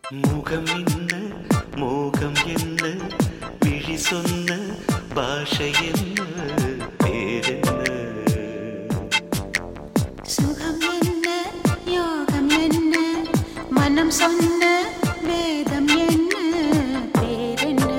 முகம் என்ன மோகம் என்ன விழி சொன்ன பாஷை என்ன பேரென்ன சுகம் என்ன யோகம் என்ன மனம் சொன்ன வேதம் என்ன பேரென்ன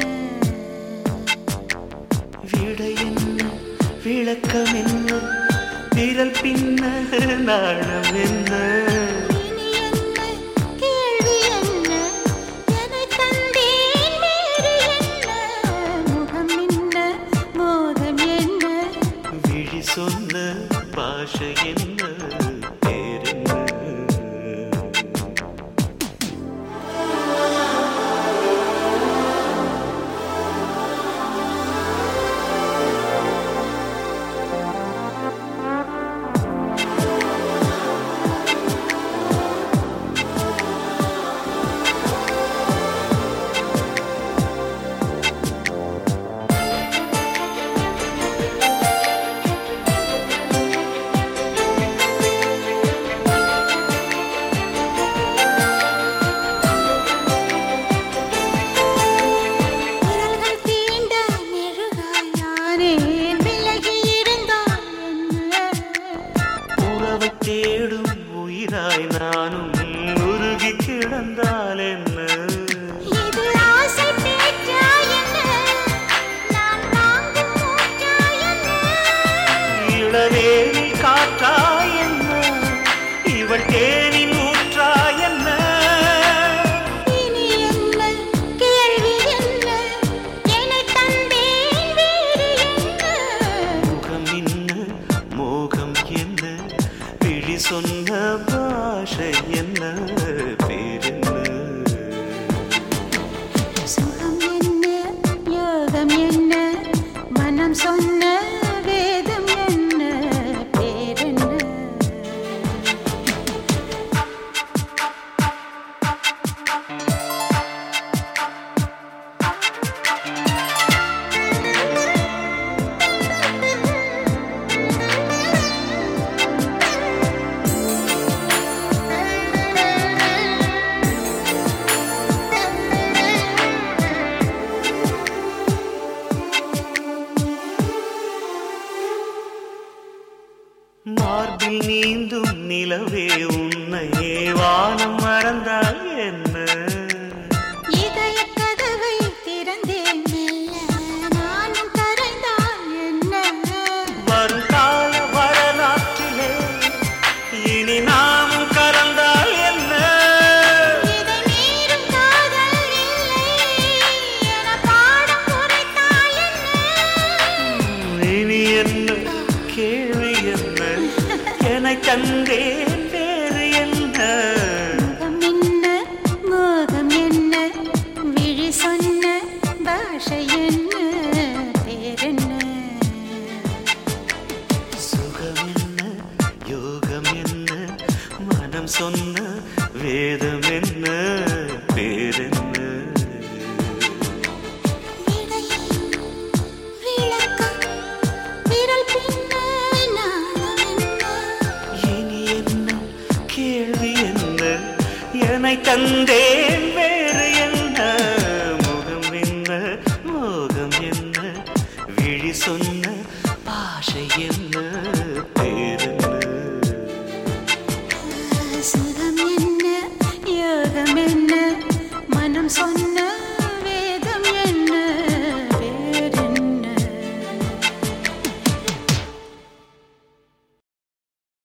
விடை என்ன விளக்கம் என்ன விரல் பின்ன நாணம் என்ன இனி என்ன கேள்வி என்ன எதை தந்தேன் வேறு என்ன முகம் என்ன மோகம் என்ன விழி சொன்ன பாஷை என்ன பேரென்ன விரல்கள் தீண்ட மெழுகாயானேன் விலகி இருந்தால் என்ன உறவை தேடும் உயிராய் நானும் உருகி கிடந்தால் என்ன இது ஆசை பேச்சா என்ன நான் தாங்கும் மூச்சா என்ன இளவேலி காற்றா என்ன இவள் தேனின் ஊற்றா என்ன இனி என்ன கேள்வி என்ன என்னை தந்தேன் வேறு என்ன முகம் என்ன மோகம் என்ன விழி சொன்ன பாஷை என்ன பேரென்ன சுகம் என்ன யோகம் என்ன மனம் சொன்ன வேதம் என்ன பேரென்ன மார்பில் நீந்தும் நிலவே உன்னையே வானம் மறந்தால் என்ன இதயக் கதவை திறந்தேன் மெல்ல நானும் கரைந்தால் என்ன வருங்கால வரலாற்றிலே இனி நாமும் கலந்தால் என்ன இதை மீறும் காதல் இல்லை என பாடம் குறைத்தால் என்ன இனி என்ன கேள்வி என்ன என கண்டேன் வேறு என்ன முகம் என்ன மோகம் என்ன விழி சொன்ன பாஷை என்ன பேரென்ன சுகம் என்ன யோகம் என்ன மனம் சொன்ன வேதம் என்ன பேரென்ன விடை விளக்கம் விரல் பின்ன நாணம் என்ன இனி என்ன கேள்வி என்ன என்னை தந்தேன் வேறு என்ன முகம் என்ன மோகம் என்ன விழி சொன்ன பாஷை என்ன பேரென்ன சுகம் என்ன யோகம் என்ன மனம் சொன்ன